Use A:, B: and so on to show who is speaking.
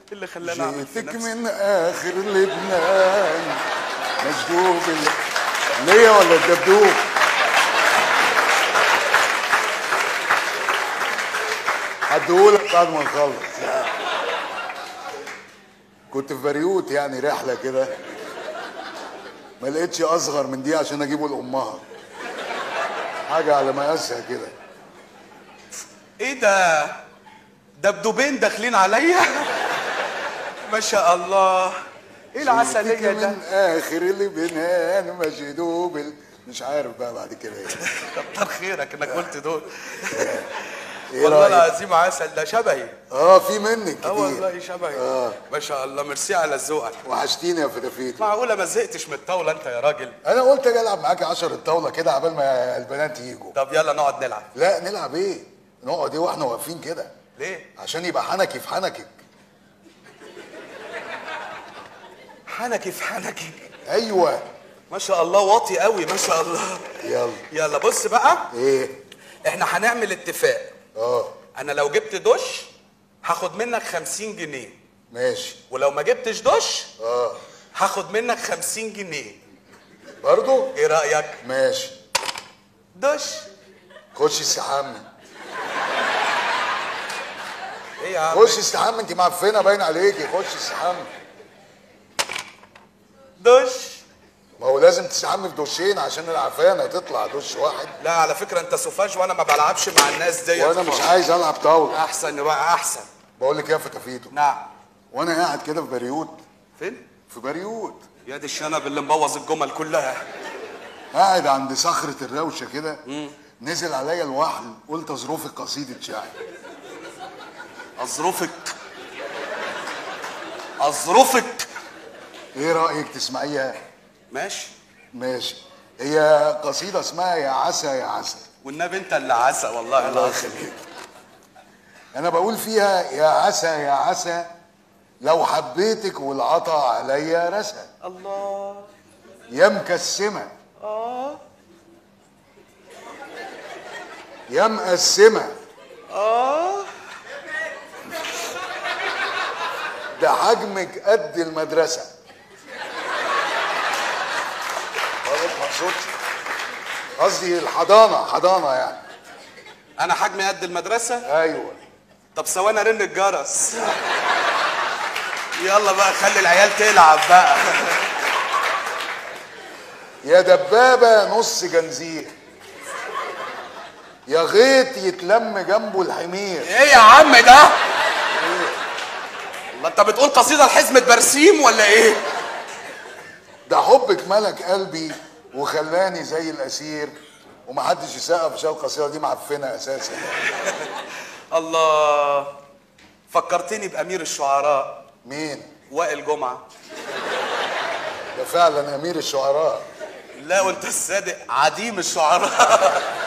A: اللي خلاني اعمل في
B: جيتك
A: نفسي
B: من اخر لبنان مجدوب ال- ليا ولا الدبدوب هديهولك بعد ما نخلص كنت في بريوت يعني رحله كده ما لقيتش اصغر من دي عشان اجيبه لامها حاجه على مقاسها كده
A: ايه ده دبدوبين داخلين عليا ما شاء الله ايه العسليه
B: جيتك
A: ده
B: من اخر لبنان مجدوب ال- مش عارف بقى بعد كده ايه
A: كتر خيرك انك قلت دول
B: ايه
A: والله
B: رايك
A: العظيم عسل ده شبهي
B: اه في منك
A: اه
B: كتير
A: والله شبهي
B: آه.
A: ما شاء الله ميرسي على ذوقك
B: وحشتيني يا فدافيتو
A: معقوله ما زهقتش من الطاوله انت يا راجل
B: انا قلت اجي العب معاك 10 الطاوله كده عبال ما البنات يجوا
A: طب يلا نقعد نلعب
B: لا نلعب ايه نقعد ايه واحنا واقفين كده
A: ليه
B: عشان يبقى حنكي في حنكك
A: حنكي في حنكي
B: ايوه
A: ما شاء الله واطي قوي ما شاء الله
B: يلا
A: يلا بص بقى
B: ايه
A: احنا هنعمل اتفاق
B: اه
A: انا لو جبت دش هاخد منك 50 جنيه
B: ماشي
A: ولو ما جبتش دش
B: اه
A: هاخد منك 50 جنيه
B: برضو
A: ايه رايك
B: ماشي
A: دش
B: خش استحمى
A: ايه يا عم
B: خش استحمى انت معفنه باين عليكي خش استحمى
A: دش
B: ما هو لازم تستحمى في دشين عشان العفانه تطلع دش واحد
A: لا على فكره انت سوفاج وانا ما بلعبش مع الناس ديت
B: وانا مش عايز العب طاوله
A: احسن بقى احسن
B: بقول لك ايه يا فتافيتو
A: نعم
B: وانا قاعد كده في بريوت
A: فين
B: في بريوت
A: يا دي الشنب اللي مبوظ الجمل كلها
B: قاعد عند صخرة الروشة كده نزل عليا الوحل قلت ظروفي قصيدة شعر
A: اظروفك اظروفك
B: ايه رأيك تسمعيها
A: ماشي
B: ماشي هي قصيدة اسمها يا عسى يا عسى
A: والنبي انت اللي عسى والله
B: الله
A: العظيم
B: يخليك انا بقول فيها يا عسى يا عسى لو حبيتك والعطا عليا رسى
A: الله
B: يا مكسمة
A: اه
B: يا مقسمة
A: اه
B: ده حجمك قد المدرسة غلط ما اقصدش قصدي الحضانة حضانة يعني
A: انا حجمي قد المدرسه
B: ايوه
A: طب ثواني ارن الجرس يلا بقى خلي العيال تلعب بقى
B: يا دبابة نص جنزير يا غيط يتلم جنبه الحمير
A: ايه يا عم ده الله انت بتقول قصيده لحزمه برسيم ولا ايه
B: ده حبك ملك قلبي وخلاني زي الاسير ومحدش يسقف عشان القصيده دي معفنه اساسا
A: الله فكرتني بامير الشعراء
B: مين
A: وائل جمعه
B: ده فعلا امير الشعراء
A: لا وانت الصادق عديم الشعراء